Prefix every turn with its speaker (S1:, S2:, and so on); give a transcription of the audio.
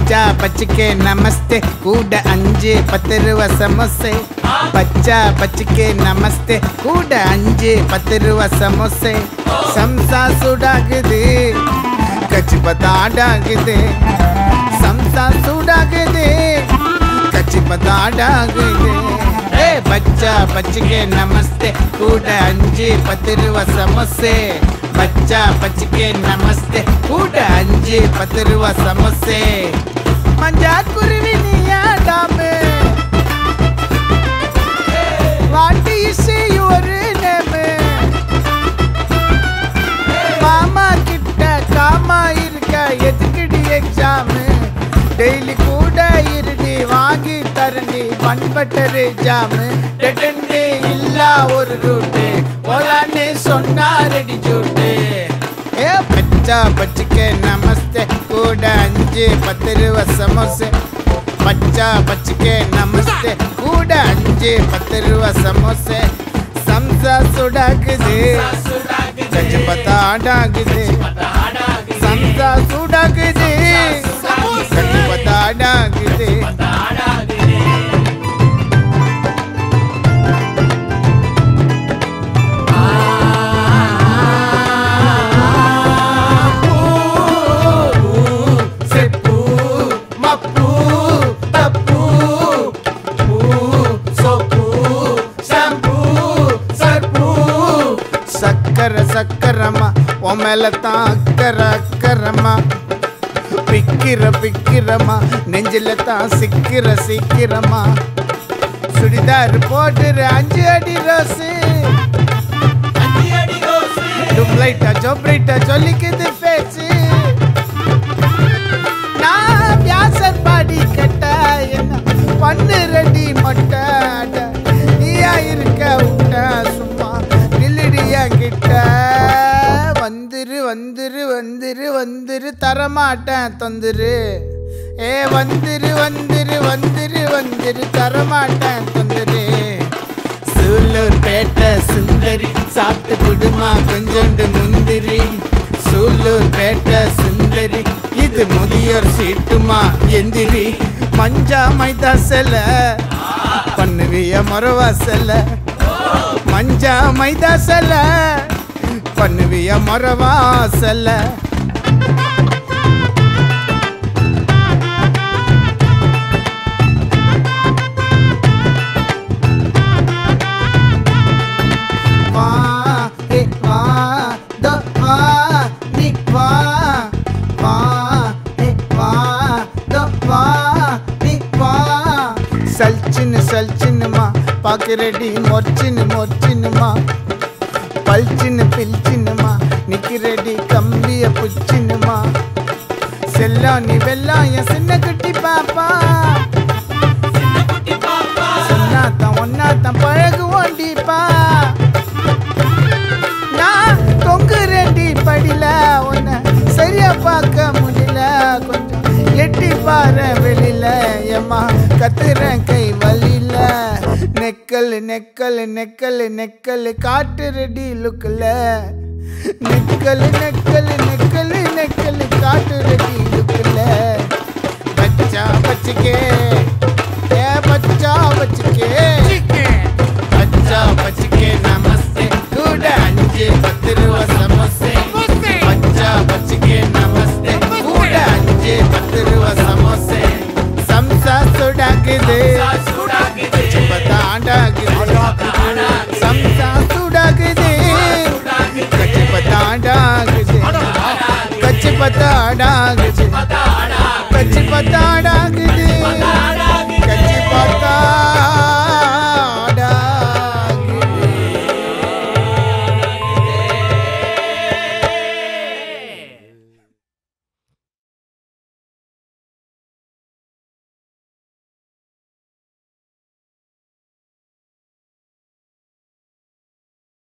S1: பச்சா பச்சிக்கே நமஸ்தே கூட அஞ்சு பத்து ரூபா சமோசே பச்சா பச்சிக்கே நமஸ்தே கூட அஞ்சு பத்து ரூபா சமோசே சம்சா சூடாகுது கச்சி பத்தாடாகுது சம்சா சூடாகுது கச்சி பத்தாடாகுது ஏ பச்சா பச்சிக்கே நமஸ்தே கூட அஞ்சு பத்து ரூபா சமோசே பச்சா பச்சிக்கே நமஸ்தே கூட அஞ்சு பத்து ரூபா சமோசே மஞ்சா குருவி நீயாடாமே what you say your name மாமா கிட்ட காமா இருக்க எதுக்குடி எக்ஸாம் டெய்லி கூட இருடி வாங்கி தரண்டி பண்பட்டரு ஜாமு டெட்டன்டி இல்லா ஒரு ரூட்டு போலான்னு சொன்னா ரெடி ஜூட்டு ஏ பச்சா பச்சிக்க நமஸ்தே கூட அஞ்சு பத்து ரூபா சமோசே பச்சா பச்சிக்க நமஸ்தே கூட அஞ்சு பத்து ரூபா சமோசே சம்சா சுடாக்குது கச்சி பத்தா ஆடாகுது சம்சா சுடாகுது கச்சி பத்தா ஆடாகுது செப்பு மப்பு தப்பு பூ சொப்பு ஷாம்பு சர்ப்பு சக்கர சக்கரமா உன் மேல தான் அக்கற அக்கறமா பிக்கிற பிக்கிரமா நெஞ்சில தான் சிக்கிற சிக்கிரமா சுடிதார் போட்டுரு அஞ்சு அடி ரோஸு டுப்ளைட்டா ஜோப்ரைட்டா சொல்லிக்குது பேச்சு நான் வியாசர் பாடி கட்ட என்ன பண்ணு ரெடி மொட்டை அட, நீயா இருக்க விட்ட சும்மா நில்லுடியா கிட்ட வந்துரு வந்துரு வந்துரு வந்துரு தரமாட்டேன் தொந்துரு ஏ வந்துரு வந்துரு வந்துரு வந்துரு தரமாட்டேன் தொந்துரு சூலூர் பேட்டை சுந்தரி சாப்பிட்டு குடுமா கொஞ்சோண்டு முந்திரி சூலூர் பேட்டை சுந்தரி இது முதியோர் சீட்டுமா எந்திரி மஞ்சா மைதா செல பண்ணுவிய மொரவா செல மஞ்சா மைதா செல பண்ணுவிய மொரவா செல வா ஏ வா த வா நி வா வா ஏ வா த வா நி வா சல்ச்சின்னு சல்ச்சின்னுமா பாக்குறடி மொர்ச்சின்னு மொர்ச்சின்னுமா பல்ச்சின்னு பில்ச்சின்னுமா நிக்கிறடி கம்பிய புச்சின்னுமா செல்லம் நீ வெல்லம் என் சின்ன குட்டி பாப்பா சொன்னாதான் ஒன்னாதான் பழகுவோண்டிப்பா நான் தொங்குறேன்டி படில உன்னை சரியா பார்க்க முடியல கொஞ்சம் எட்டி பாரு வெளியில ஏம்மா கத்துறேன் கை வலியில நெக்கல் நெக்கல் நெக்கல் நெக்கல் காட்டு ரெடி லுக்கில் நெக்கல் நெக்கல் நெக்கல் நெக்கல் காட்டு ரெடி லுக்கில் பச்சா பச்சிக்கே ஏ பச்சா பச்சிக்கே பச்சா பச்சிக்கே நமஸ்தே கூட அஞ்சு பத்து ரூபா சமோசே பச்சா பச்சிக்கே நமஸ்தே கூட அஞ்சு பத்து ரூபா சமோசே சம்சா சுடாக்குது கச்சி பத்தாண்டாகுது சம்சா சுடாக்குது கச்சி பத்தாண்டாகுது கச்சி பத்தாடாகுது கச்சி பத்தாட